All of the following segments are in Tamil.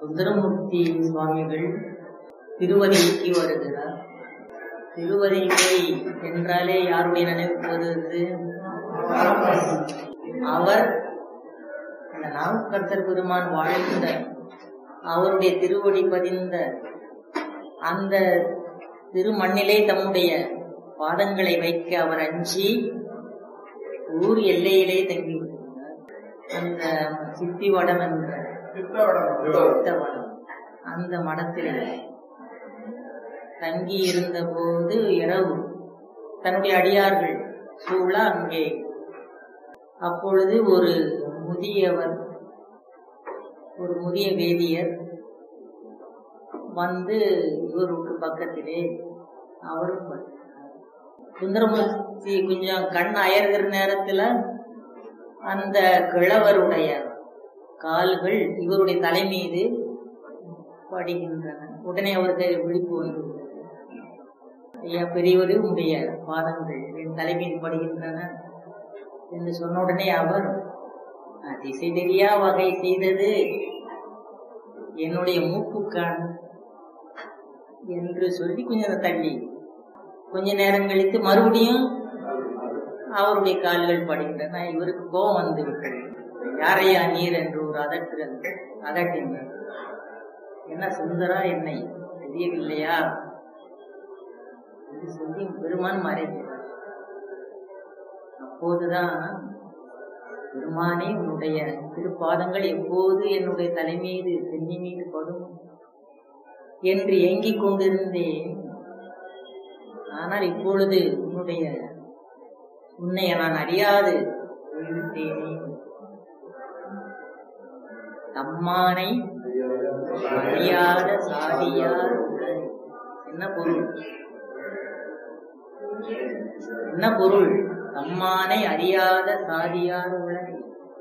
சுந்தரமூர்த்தி சுவாமிகள் திருவதிக்கு வருகிறார் திருவதிகை என்றாலே யாருடைய நினைவுக்கு வருகிறது அவர் இந்த நாவுக்கரசர் பெருமான் வாழ்ந்த அவருடைய திருவடி பதிந்த அந்த திருமண்ணிலே தம்முடைய பாதங்களை வைக்க அவர் அஞ்சி ஊர் எல்லையிலே தங்கி விடுகிறார் அந்த சித்திவடம் என்ற சித்தவடம் அந்த மடத்திலே தங்கி இருந்த போது இரவு தன்னுடைய அடியார்கள் சூழ அங்கே அப்பொழுது ஒரு முதியவர் ஒரு முதிய வேதியர் வந்து இவருக்கு பக்கத்திலே அவரும் படுத்தார். சுந்தரமூர்த்தி கொஞ்சம் கண் அயர்கிற நேரத்துல அந்த கிழவருடைய கால்கள் இவருடைய தலை மீது படுகின்றன உடனே அவருக்கு விழிப்பு வந்து ஐயா பெரியவரே உடைய பாதங்கள் என் தலை மீது படுகின்றன என்று சொன்ன உடனே அவர் திசை தெரியா வகை செய்தது என்னுடைய மூக்குக்கான் என்று சொல்லி கொஞ்சம் தள்ளி கொஞ்ச நேரம் கழித்து மறுபடியும் அவருடைய கால்கள் படுகின்றன இவருக்கு கோபம் வந்து விட்டது யாரையா நீர் என்று ஒரு அதட்டுகள் அதட்டினார் என்ன சுந்தரா என்னை தெரியவில்லையா என்று சொல்லி பெருமான் மறைகிறார் அப்போதுதான் பெருமானே உன்னுடைய திருப்பாதங்கள் எப்போது என்னுடைய தலை மீது சென்னி மீது படும் என்று ஏங்கிக் கொண்டிருந்தேன் ஆனால் இப்பொழுது உன்னுடைய உன்னை நான் அறியாது போய்விட்டேனே தம்மானை அறியாத சாதியார் உடனே. என்ன பொருள் என்ன பொருள் தம்மானை அறியாத சாதியார் உளனை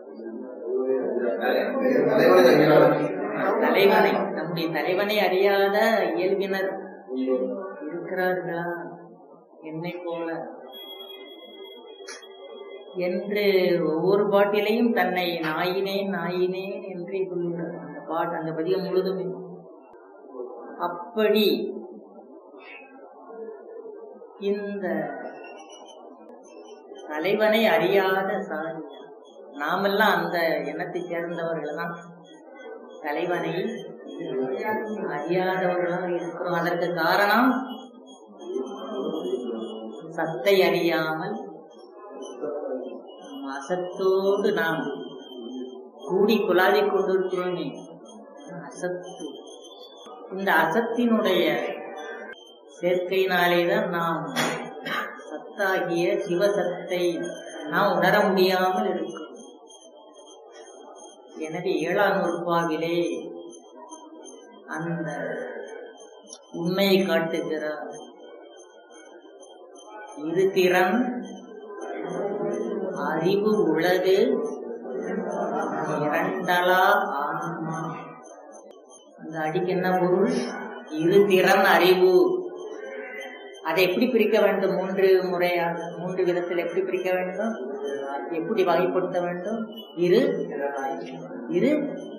தலைவனை நம்முடைய தலைவனை அறியாத இயல்பினர் இருக்கிறார்களா என்னை போல என்று ஒவ்வொரு பாட்டிலையும் தன்னை நாயினேன் நாயினேன் என்றே சொல்லுகிறார் அந்த பாட்டு அந்த பதியம் முழுதுமே அப்படி இந்த தலைவனை அறியாத சாதி நாமெல்லாம் அந்த எண்ணத்தை சேர்ந்தவர்கள் தான் தலைவனை அறியாதவர்களாக இருக்கிறோம் அதற்கு காரணம் சத்தை அறியாமல் நம் அசத்தோடு நாம் கூடி குலாவிக் கொண்டிருக்கிறோமே அசத்து இந்த அசத்தினுடைய சேர்க்கையினாலேதான் நாம் சத்தாகிய சிவசத்தை நாம் உணர முடியாமல் இருக்கும் எனவே ஏழாம் நூற்பாவிலே அந்த உண்மையை காட்டுகிறார் இருதிறன் அறிவு உளது இரண்டலா ஆன்மா அந்த அடிக்கு என்ன பொருள் இருதிறன் அறிவு அதை எப்படி பிரிக்க வேண்டும் மூன்று முறையாக மூன்று விதத்தில் எப்படி பிரிக்க வேண்டும் எப்படி வகைப்படுத்த வேண்டும் இரு இரு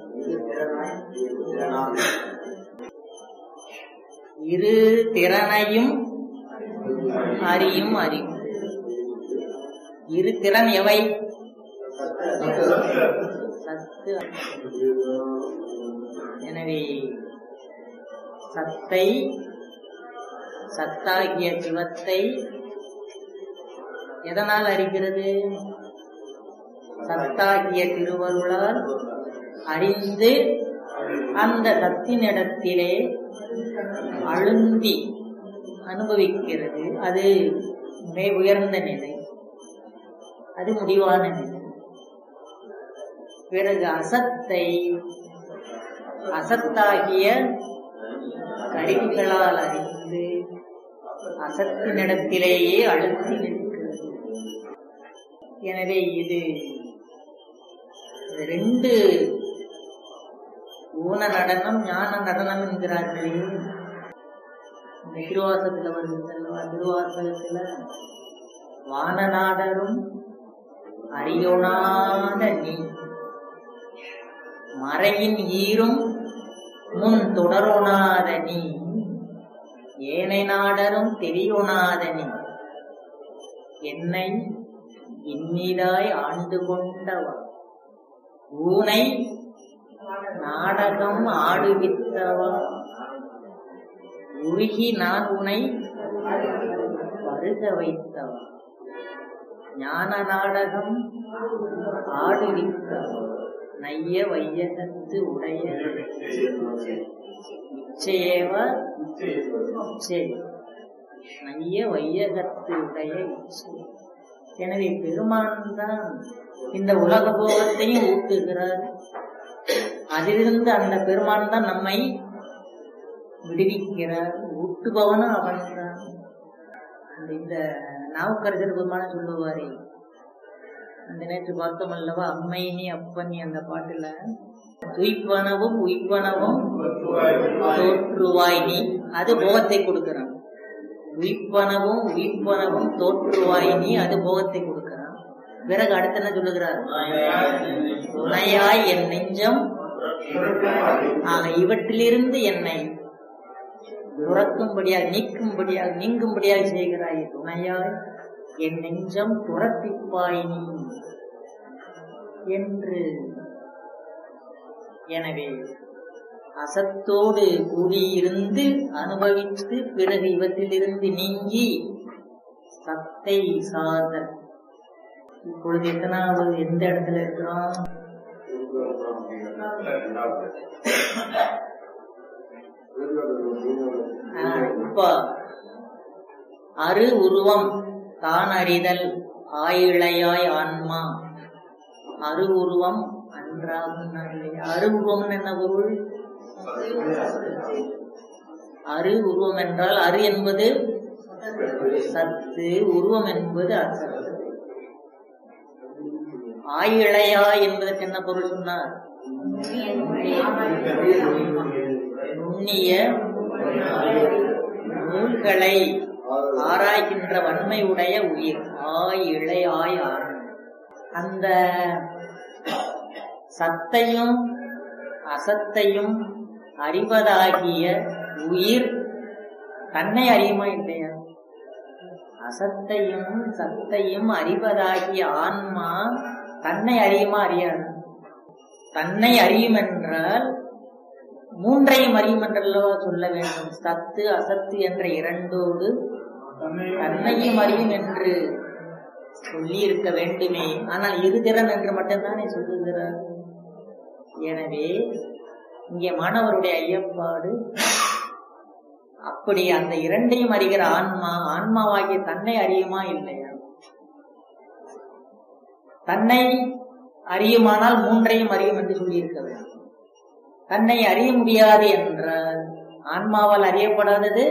இரு திறனையும் அறியும் அறிவு இரு திறன் எவை சத்து எனவே சத்தை சத்தாகிய சிவத்தை எதனால் அறிகிறது சத்தாகிய திருவருளால் அறிந்து அந்த சத்தினிடத்திலே அழுந்தி அனுபவிக்கிறது அது மிக உயர்ந்த நிலை அது முடிவான நிலை பிறகு அசத்தை அசத்தாகிய கருவிகளால் அறிந்து அசத்தினிடத்திலேயே அழுத்தி நிற்கிறது எனவே இது இது ரெண்டு ஊன நடனம் ஞான நடனம் என்கிறார்களே இந்த திருவாசகத்துல வருகின்றன திருவாசகத்துல வானநாடரும் அறியொணாத நீ மறையின் ஈரும் முன் தொடருணாத நீ ஏனை நாடரும் தெரியுணாத நீ என்னை இன்னிதாய் ஆண்டு கொண்டவா ஊனை நாடகம் ஆடுவித்தவா உருகி நான் உனை வருக வைத்தவா ஞான நாடகம் ஆடுவித்தவா நைய வையகத்து உடைய இச்சையேவ இச்சை நைய வையகத்து உடைய இச்சை எனவே பெருமான் தான் இந்த உலக போகத்தையும் ஊட்டுகிறார் அதிலிருந்து அந்த பெருமான் தான் நம்மை விடுவிக்கிறார் ஊட்டுபவனும் அவன் தான் இந்த நாவுக்கரசர் பெருமான சொல்லுவாரே அந்த நேற்று பார்த்தோம் அல்லவா அம்மை நீ அப்பன் நீ அந்த பாட்டுல உயிப்பனவும் உயிப்பனவும் தோற்றுவாய் நீ அது போகத்தை கொடுக்கிறான் உயிப்பனவும் உயிப்பனவும் தோற்றுவாய் நீ அது போகத்தை கொடுக்கிறான் பிறகு அடுத்து என்ன சொல்லுகிறார் துணையாய் என் நெஞ்சம் ஆக இவற்றிலிருந்து என்னை துறக்கும்படியாக நீக்கும்படியாக நீங்கும்படியாக செய்கிறாய் துணையாய் என் நெஞ்சம் துரத்திப்பாய் நீ என்று எனவே அசத்தோடு கூடியிருந்து அனுபவித்து பிறகு இவற்றிலிருந்து நீங்கி சத்தை சாத இப்பொழுது எத்தனாவது எந்த இடத்துல இருக்கிறோம் ஆஹ், இப்ப அரு உருவம் தான் அறிதல் ஆயிழையாய் ஆன்மா அரு உருவம் அன்றாகும் அரு உருவம் என்ன பொருள் அரு உருவம் என்றால் அரு என்பது சத்து உருவம் என்பது அசத்து ஆயிழையா என்பதற்கு என்ன பொருள் சொன்னார் நுண்ணிய நூல்களை ஆராய்கின்ற வன்மை உடைய உயிர் ஆய் இளையாய் ஆர் அந்த சத்தையும் அசத்தையும் அறிவதாகிய உயிர் தன்னை அறியுமா இல்லையா அசத்தையும் சத்தையும் அறிவதாகிய ஆன்மா தன்னை அறியுமா அறியாது தன்னை அறியும் என்றால் மூன்றையும் அறியும் என்றல்லவா சொல்ல வேண்டும் சத்து அசத்து என்ற இரண்டோடு தன்னையும் அறியும் என்று சொல்லி இருக்க வேண்டுமே ஆனால் இருதிறன் என்று மட்டும்தானே சொல்லுகிறார் எனவே இங்கே மாணவருடைய ஐயப்பாடு அப்படி அந்த இரண்டையும் அறிகிற ஆன்மா ஆன்மாவாகிய தன்னை அறியுமா இல்லையா தன்னை அறியுமானால் மூன்றையும் அறியும் என்று சொல்லியிருக்க வேண்டும் தன்னை அறிய முடியாது என்றால் ஆன்மாவால் அறியப்படாதது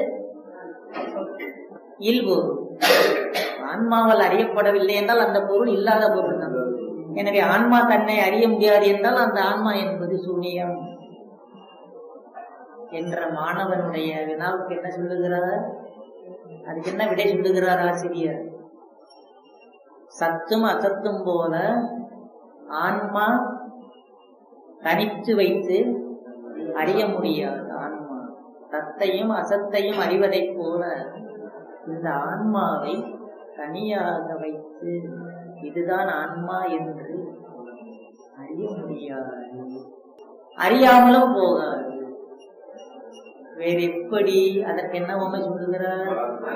இல்பு ஆன்மாவால் அறியப்படவில்லை என்றால் அந்த பொருள் இல்லாத பொருள் தான் எனவே ஆன்மா தன்னை அறிய முடியாது என்றால் அந்த ஆன்மா என்பது சூனியம் என்ற மாணவனுடைய வினாவுக்கு என்ன சொல்லுகிறார் அதுக்கு என்ன விடை சொல்லுகிறார் ஆசிரியர் சத்தும் அசத்தும் போல ஆன்மா தனித்து வைத்து அறிய முடியாது ஆன்மா சத்தையும் அசத்தையும் அறிவதைப் போல இந்த ஆன்மாவை தனியாக வைத்து இதுதான் ஆன்மா என்று அறிய முடியாது அறியாமலும் போகாது வேறு எப்படி அதற்கு என்ன உண்மை சொல்லுகிறார்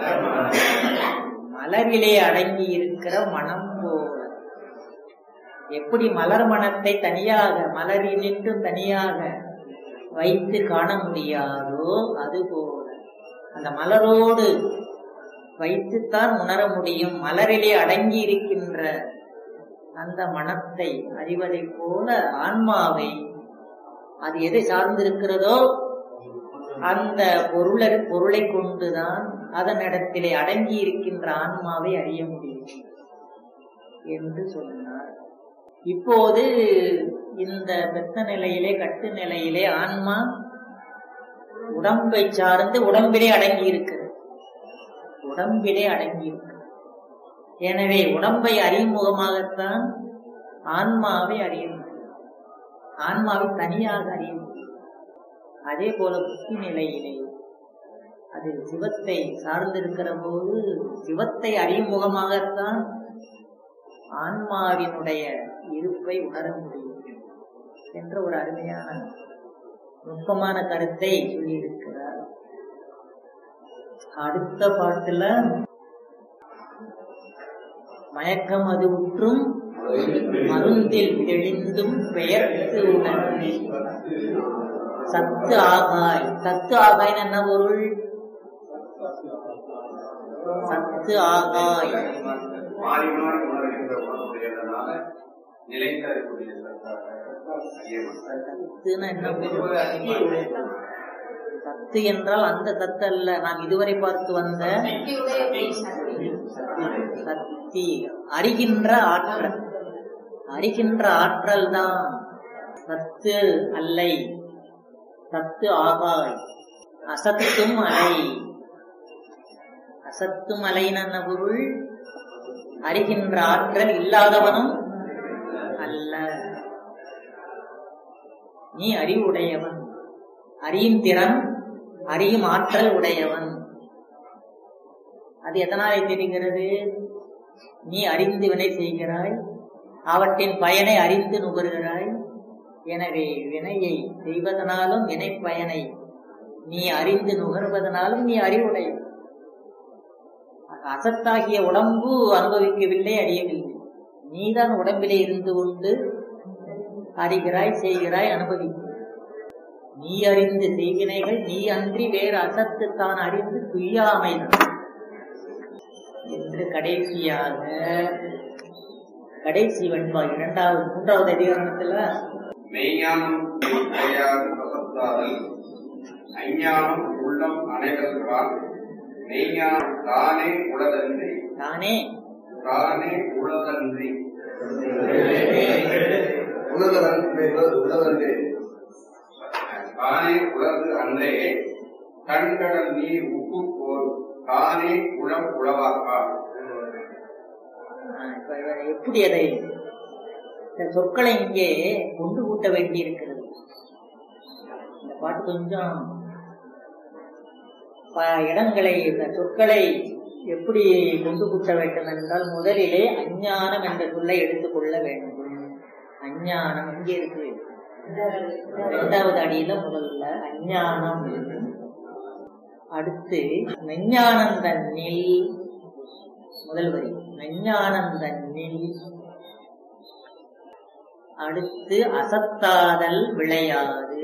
மலரிலே அடங்கி இருக்கிற மனம் போல எப்படி மலர் மனத்தை தனியாக மலரினின்றும் தனியாக வைத்து காண முடியாதோ அதுபோல அந்த மலரோடு வைத்துத்தான் உணர முடியும் மலரிலே அடங்கி இருக்கின்ற அந்த மனத்தை அறிவதைப் போல ஆன்மாவை அது எதை சார்ந்திருக்கிறதோ அந்த பொருளை பொருளை கொண்டுதான் அதனிடத்திலே அடங்கி இருக்கின்ற ஆன்மாவை அறிய முடியும் என்று சொன்னார் இப்போது இந்த பெத்த நிலையிலே கட்டு நிலையிலே ஆன்மா உடம்பை சார்ந்து உடம்பிலே அடங்கி இருக்கிறது உடம்பிலே அடங்கி இருக்கிறது எனவே உடம்பை அறியும் முகமாகத்தான் ஆன்மாவை அறிய முடியும் ஆன்மாவை தனியாக அறிய முடியும் அதே போல புத்தி நிலையிலே அது சிவத்தை சார்ந்திருக்கிற போது சிவத்தை அறியும் முகமாகத்தான் ஆன்மாவினுடைய இருப்பை உணர முடியும் என்ற ஒரு அருமையான நுட்பமான கருத்தை சொல்லியிருக்கிறார் அடுத்த பாட்டுல மயக்கம் அது உற்றும் மருந்தில் தெளிந்தும் பெயர்த்து உணர்ந்து சத்து ஆகாய் சத்து ஆகாய்னு என்ன பொருள் சத்து ஆகாய் மாறி மாறி உணர்கின்ற உணர்வுடையதனால நிலைத்த இருக்கக்கூடிய சத்தாக அறியப்பட்டார். சத்துன்னு என்ன பொருள் சத்து என்றால் அந்த சத்து அல்ல நாம் இதுவரை பார்த்து வந்த சக்தி அறிகின்ற ஆற்றல் அறிகின்ற ஆற்றல் தான் சத்து அல்லை சத்து ஆகாய் அசத்தும் அலை அசத்தும் அலைன்னு என்ன பொருள் அறிகின்ற ஆற்றல் இல்லாதவனும் அல்ல நீ அறிவுடையவன் அறியும் திறன் அறியும் ஆற்றல் உடையவன் அது எதனாலே தெரிகிறது நீ அறிந்து வினை செய்கிறாய் அவற்றின் பயனை அறிந்து நுகர்கிறாய் எனவே வினையை செய்வதனாலும் வினை பயனை நீ அறிந்து நுகர்வதனாலும் நீ அறிவுடைய அசத்தாகிய உடம்பு அனுபவிக்கவில்லை அறியவில்லை நீதான் உடம்பிலே இருந்து கொண்டு அறிகிறாய் செய்கிறாய் அனுபவிக்கிறாய் நீ அறிந்து செய்வினைகள் நீ அன்றி வேறு அசத்து தான் அறிந்து துய்யாமைதான் என்று கடைசியாக கடைசி வெண்பா இரண்டாவது மூன்றாவது அதிகாரத்துல மெய்ஞானம் கிடையாது வசத்தாதல் அஞ்ஞானம் உள்ளம் அனைவருக்கால் மெய்ஞானம் தானே உளதன்றி தானே தானே உளதன்றி உலகளந்தே உலகளந்தே தானே உலகு அன்றே கண்கடல் நீர் உப்பு போல் தானே உளம் உளவாக்கார் ஆஹ் இப்ப இவர் எப்படி அதை இந்த சொற்களை இங்கே கொண்டு கூட்ட வேண்டி இருக்கிறது இந்த பாட்டு கொஞ்சம் ப- இடங்களை இந்த சொற்களை எப்படி கொண்டு கூட்ட வேண்டும் என்றால் முதலிலே அஞ்ஞானம் என்ற சொல்லை எடுத்துக்கொள்ள வேண்டும் அஞ்ஞானம் இங்கே இருக்கு இரண்டாவது அடியில முதல்ல அஞ்ஞானம் அடுத்து மெஞ்ஞானம் தன்னில் முதல் வரி மெஞ்ஞானம் தன்னில் அடுத்து அசத்தாதல் விளையாது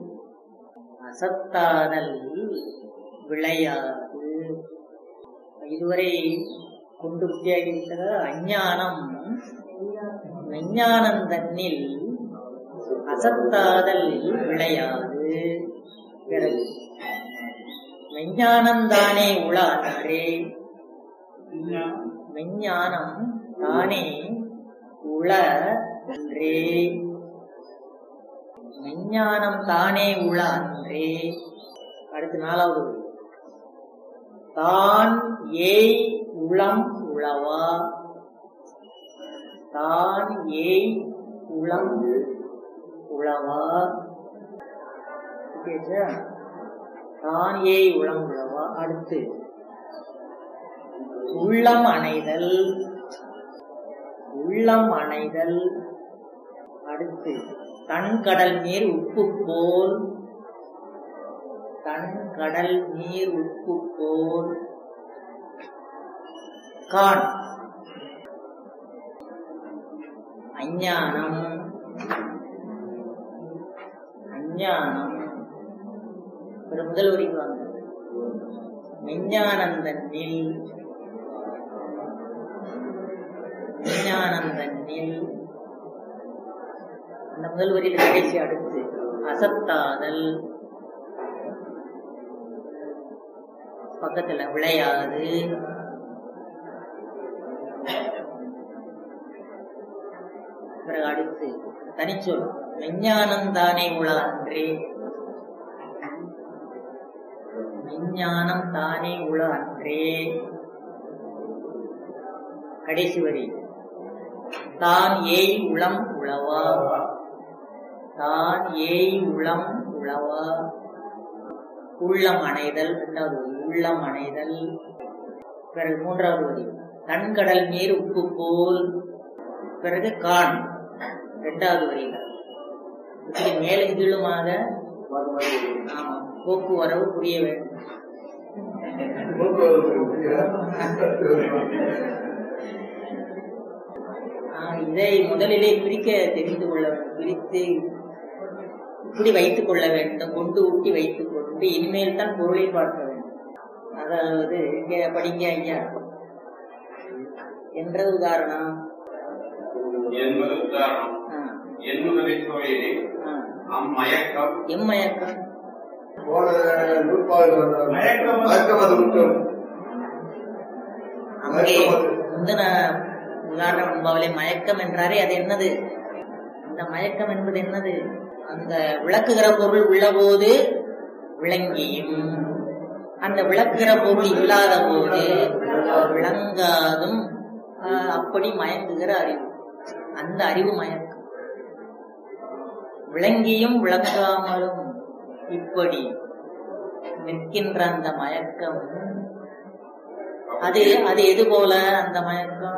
அசத்தாதல் விளையாது இதுவரை கொண்டு வித்தியாகிவிட்டது அஞ்ஞானம் மெஞ்ஞானம் தன்னில் அசத்தாதல் விளையாது பிறகு மெஞ்ஞானம் தானே உள அன்றே மெஞ்ஞானம் தானே உள அன்றே மெஞ்ஞானம் தானே உள அன்றே அடுத்து நாலாவது வரி. தான் ஏய் உளம் உளவா தான் ஏய் உளம் உளவா ஓகேச்சா? தான் ஏய் உளம் உளவா அடுத்து உள்ளம் அணைதல் உள்ளம் அணைதல் அடுத்து தன் கடல் நீர் உப்பு போல் தன் கடல் நீர் உப்பு போல் கான் அஞ்ஞானம் அஞ்ஞானம் ஒரு முதல் வரிக்கு வாங்க மெஞ்ஞானந்தன்னில் மெஞ்ஞானந்தன்னில் அந்த முதல் வரியில கடைசி அடுத்து அசத்தாதல் பக்கத்துல விளையாது பிறகு அடுத்து தனிச்சொல் மெஞ்ஞானம் தானே உள அன்றே மெஞ்ஞானம் தானே உள அன்றே கடைசி வரி தான் ஏய் உளம் உளவா தான் ஏய் உளம் உளவா உள்ளம் அணைதல் இரண்டாவது வரி உள்ளம் அணைதல் பிறகு மூன்றாவது வரி கண்கடல் நீர் உப்பு போல் பிறகு கான் இரண்டாவது வரியில இப்படி மேலும் கீழுமாக ஆமா, போக்குவரவு புரிய வேண்டும் ஆஹ் இதை முதலிலே பிரிக்க தெரிந்து கொள்ள வேண்டும் பிரித்து இப்படி வைத்துக் கொள்ள வேண்டும் கொண்டு ஊட்டி வைத்துக் கொண்டு இனிமேல் தான் பொருளை பார்க்க வேண்டும் அதாவது இங்க படிங்க ஐயா என்ற உதாரணம் என்பது உதாரணம் ஆஹ், என்பதை தொழிலே ஆஹ். அம்மயக்கம் எம்மயக்கம் போன நூற்பாவில் வந்த மயக்கம் அது முற்றும் அங்கே மயக்கம் அது முந்தின உதாரணம் என்பவளை மயக்கம் என்றாரே அது என்னது அந்த மயக்கம் என்பது என்னது அந்த விளக்குகிற பொருள் உள்ளபோது விளங்கியும் அந்த விளக்குகிற பொருள் இல்லாத போது விளங்காதும் ஆஹ், அப்படி மயங்குகிற அறிவு அந்த அறிவு மயக்கம் விளங்கியும் விளங்காமலும் இப்படி நிற்கின்ற அந்த மயக்கம் அது அது எது போல அந்த மயக்கம்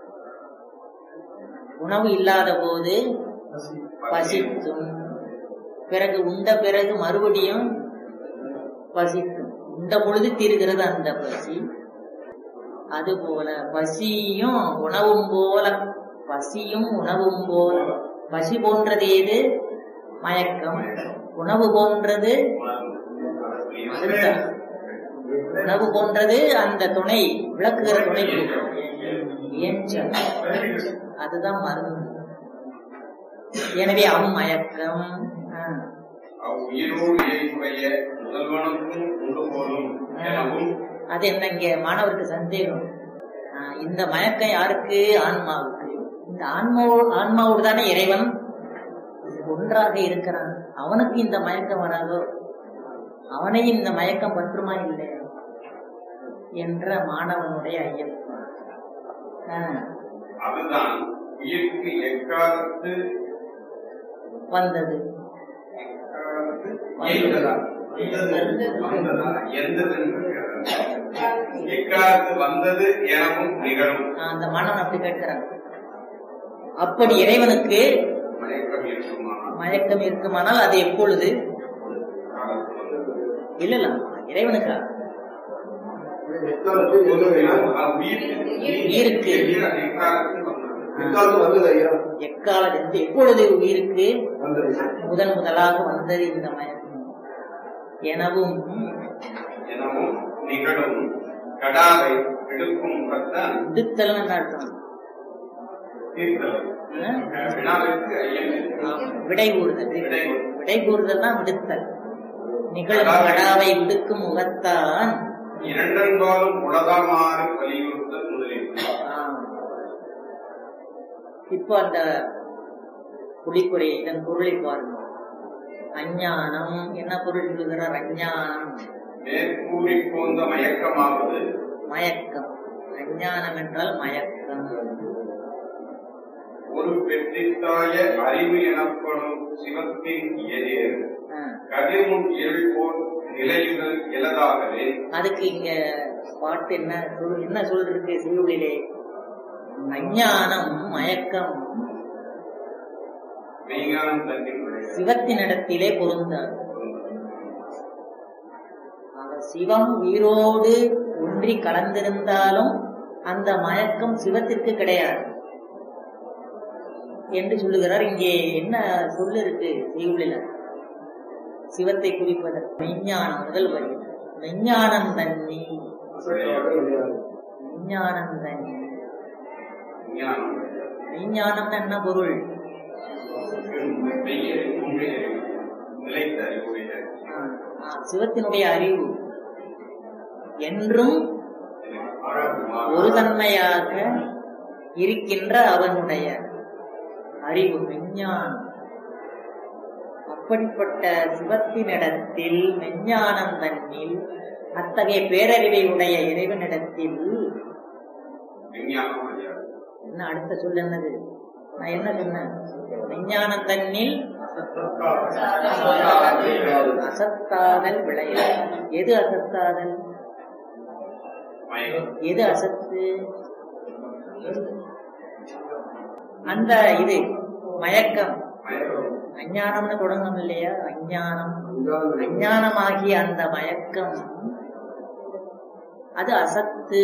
உணவு இல்லாத போது பசித்தும் பிறகு உண்ட பிறகு மறுபடியும் பசித்தும் உண்ட பொழுது தீருகிறது அந்த பசி அதுபோல பசியும் உணவும் போல பசியும் உணவும் போல பசி போன்றது ஏது மயக்கம் உணவு போன்றது அதுதான். உணவு போன்றது அந்த துணை விளக்குகிற துணை ஏஞ்சல் அதுதான் மருந்து எனவே அம்மயக்கம் ஆ, அவ்வுயிரோடு இயைபுடைய முதல்வனுக்கும் உண்டு போலும் எனவும் அது என்ன இங்க மாணவருக்கு சந்தேகம் ஆ, இந்த மயக்கம் யாருக்கு ஆன்மாவுக்கு இந்த ஆன்மா ஆன்மாவோடு தானே இறைவன் ஒன்றாக இருக்கிறான் அவனுக்கு இந்த மயக்கம் வராதோ அவனை இந்த மயக்கம் பற்றுமா இல்லை என்ற மாணவனுடைய ஐயம் ஆ, அதுதான் உயிர்க்கு எக்காலத்து வந்தது எக்காலத்து இயைந்ததா? வந்ததா? எந்தது என்று கேட்டார். எக்காலத்து வந்தது எனவும் நிகழும் ஆ, அந்த மாணவன் அப்படி கேட்கிறான் அப்படி இறைவனுக்கு மயக்கம் இருக்குமானால் மயக்கம் இருக்குமானால் அது எப்பொழுது காலத்து வந்தது. இல்ல இல்ல இறைவனுக்கா எக்காலத்தில் எந்த அவ்வுயிருக்கு உயிருக்கு. எக்காலத்து வந்தது எக்காலத்தில் வந்தது ஐயா எக்காலத்திலிருந்து எப்பொழுது உயிருக்கு வந்தது முதன் முதலாக வந்தது இந்த மயக்கம் எனவும் எனவும் நிகழும் கடாவை எடுக்கும் பத்தான் விடுத்தல்னு என்ன அர்த்தம் தீர்த்தல் ஆ? வினாவிற்கு ஐயம் விடை கூறுதல் விடை. விடை கூறுதல் தான் விடுத்தல் நிகழும் கடாவை விடுக்கும் முகத்தான் இரண்டன்பாலும் உலகமாறு வலியுறுத்தல் முதலில் ஆ. இப்போ அந்த குடிக்குறை இதன் பொருளை பாருங்க அஞ்ஞானம் என்ன பொருள் சொல்லுகிறார் அஞ்ஞானம் மேற்கூறி போந்த மயக்கமாவது மயக்கம் அஞ்ஞானம் என்றால் மயக்கம் ஒரு பெற்றித்தாய அறிவு எனப்படும் சிவத்தின் எதிர் ஆ. கதிர்முன் இருள் போல் நிலையுதல் இலதாகவே அதுக்கு இங்க பாட்டு என்ன சொல் என்ன சொல்றது சிறுவிலே அஞ்ஞானம் மயக்கம் மெய்ஞானம் தன்னில் விளையாது. சிவத்தினிடத்திலே பொருந்தாது ஆக சிவம் உயிரோடு ஒன்றி கலந்திருந்தாலும் அந்த மயக்கம் சிவத்திற்கு கிடையாது என்று சொல்லுகிறார் இங்கே என்ன சொல்லு இருக்கு செய்யுளில சிவத்தை குறிப்பதற்கு மெஞ்ஞானம் முதல் வரி மெஞ்ஞானம் தண்ணி மெஞ்ஞானம் தண்ணி ஞானம் மெய்ஞானம் என்ன பொருள் மெய்யறிவு, உண்மையறிவு, நிலைத்த அறிவுடைய ஆ, ஆ, சிவத்தினுடைய அறிவு என்றும் ஒரு தன்மையாக இருக்கின்ற அவனுடைய அறிவு மெஞ்ஞானம் அப்படிப்பட்ட சிவத்தினிடத்தில் மெஞ்ஞானம் தன்னில் அத்தகைய பேரறிவை உடைய இறைவனிடத்தில் விஞ்ஞானம் கிடையாது என்ன அடுத்த சொல் என்னது நான் என்ன சொன்னேன் விஞ்ஞானம் தன்னில் அசத்தாதல் விளையாது எது அசத்தாதல் மயக்கம் எது அசத்து அந்த இது மயக்கம் மயக்கம் அஞ்ஞானம்னு தொடங்கணும் இல்லையா அஞ்ஞானம் அஞ்ஞானமாகிய அந்த மயக்கம் அது அசத்து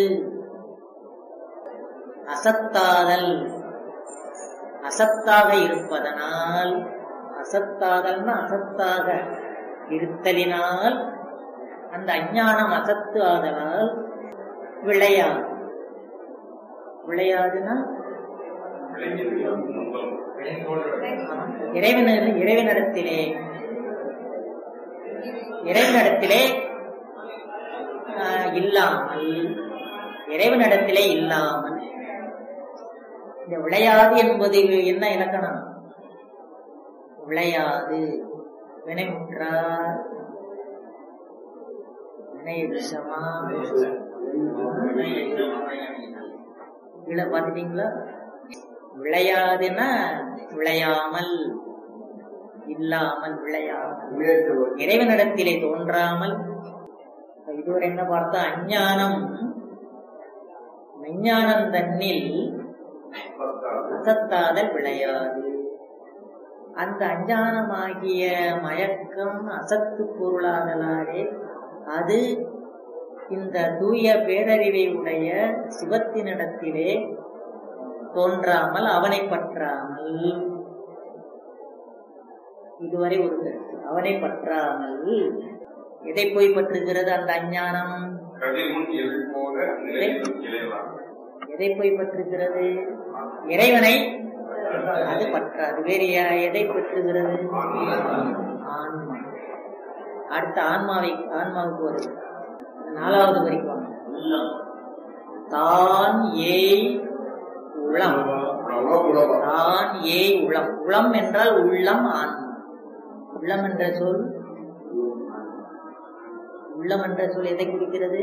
அசத்தாதல் அசத்தாக இருப்பதனால் அசத்தாதல்னா அசத்தாக இருத்தலினால் அந்த அஞ்ஞானம் அசத்து ஆதலால் விளையாது விளையாதுன்னா இறைவன இறைவனிடத்திலே இறைவனிடத்திலே ஆஹ், இல்லாமல் இறைவனிடத்திலே இல்லாமல் இந்த விளையாது என்பது என்ன இலக்கணம் விளையாது வினைமுற்றார் வினை விஷமா கீழே பார்த்துட்டீங்களா விளையாதுன்னா விளையாமல் இல்லாமல் விளையாமல் இறைவனிடத்திலே தோன்றாமல் இதுவரை என்ன பார்த்தா அஞ்ஞானம் விஞ்ஞானம் தன்னில் அசத்தாதல் விளையாது அந்த அஞ்ஞானமாகிய மயக்கம் அசத்து பொருளாதலாலே அது இந்த தூய பேரறிவை உடைய சிவத்தினிடத்திலே தோன்றாமல் அவனை பற்றாமல் இதுவரை ஒரு கருத்து அவனை பற்றாமல் எதை போய் பற்றுகிறது அந்த அஞ்ஞானம் கதிர்முன் எதிர் போக நிலையிலும் இளையலாம் எதை போய் பற்றுகிறது இறைவனை அது பற்றாது வேறு யா- எதை பற்றுகிறது ஆன்மா அடுத்த ஆன்மாவை ஆன்மாவுக்கு வருது நாலாவது வரைக்கும் வாங்க. தான் ஏய் உளம் தான் ஏய் உளம் உளம் என்றால் உள்ளம் ஆன்மா உள்ளம் என்ற சொல் உள்ளம் என்ற சொல் எதை குறிக்கிறது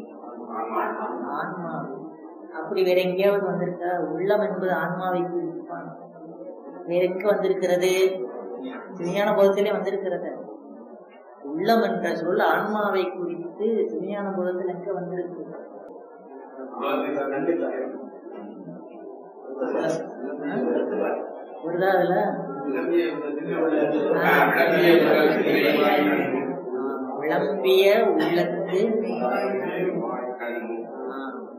ஆன்மா அப்படி வேற எங்கேயாவது வந்திருக்கா உள்ளம் என்பது ஆன்மாவை குறிப்பான் வேற எங்க வந்திருக்கிறது விஞ்ஞான போதத்திலே வந்திருக்கிறது உள்ளம் என்ற சொல் ஆன்மாவை குறித்து விஞ்ஞான போதத்தில் எங்க வந்திருக்கு புரியுதா அதுல விளம்பிய உள்ளத்து ஆ.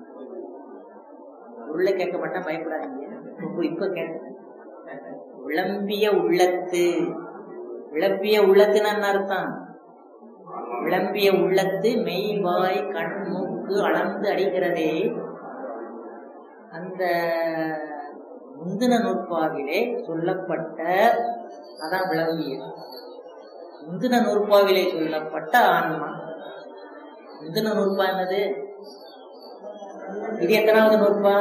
உள்ள கேட்க மாட்டா பயப்படாதீங்க இப்ப இப்ப கேட்க விளம்பிய உள்ளத்து விளம்பிய உள்ளத்துன்னு என்ன அர்த்தம் விளம்பிய உள்ளத்து மெய் வாய் கண் மூக்கு அளந்து அடிக்கிறதே அந்த முந்தின நூற்பாவிலே சொல்லப்பட்ட அதான் விளம்பியது முந்தின நூற்பாவிலே சொல்லப்பட்ட ஆன்மா முந்தின நூற்பா என்னது இது எத்தனாவது நூற்பா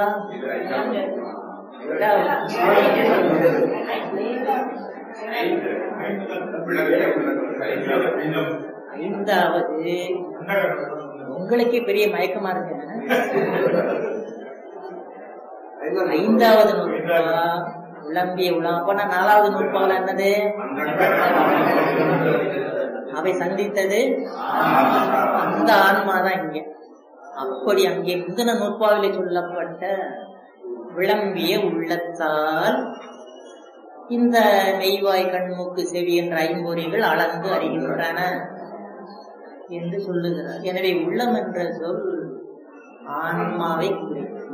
ஐந்தாவது உங்களுக்கே பெரிய மயக்கமா இருக்கு ஐந்தாவது நூற்பா விளம்பிய உலகம் அப்ப நான் நாலாவது நூற்பாவில் என்னது அவை சந்தித்தது அந்த ஆன்மா தான் இங்க அப்படி அங்கே முந்தின நூற்பாவிலே சொல்லப்பட்ட விளம்பிய உள்ளத்தால் இந்த மெய்வாய் கண்மூக்கு செவி என்ற ஐம்பொறிகள் அளந்து அறிகின்றன என்று சொல்லுகிறார் எனவே உள்ளம் என்ற சொல் ஆன்மாவை குறிக்கும்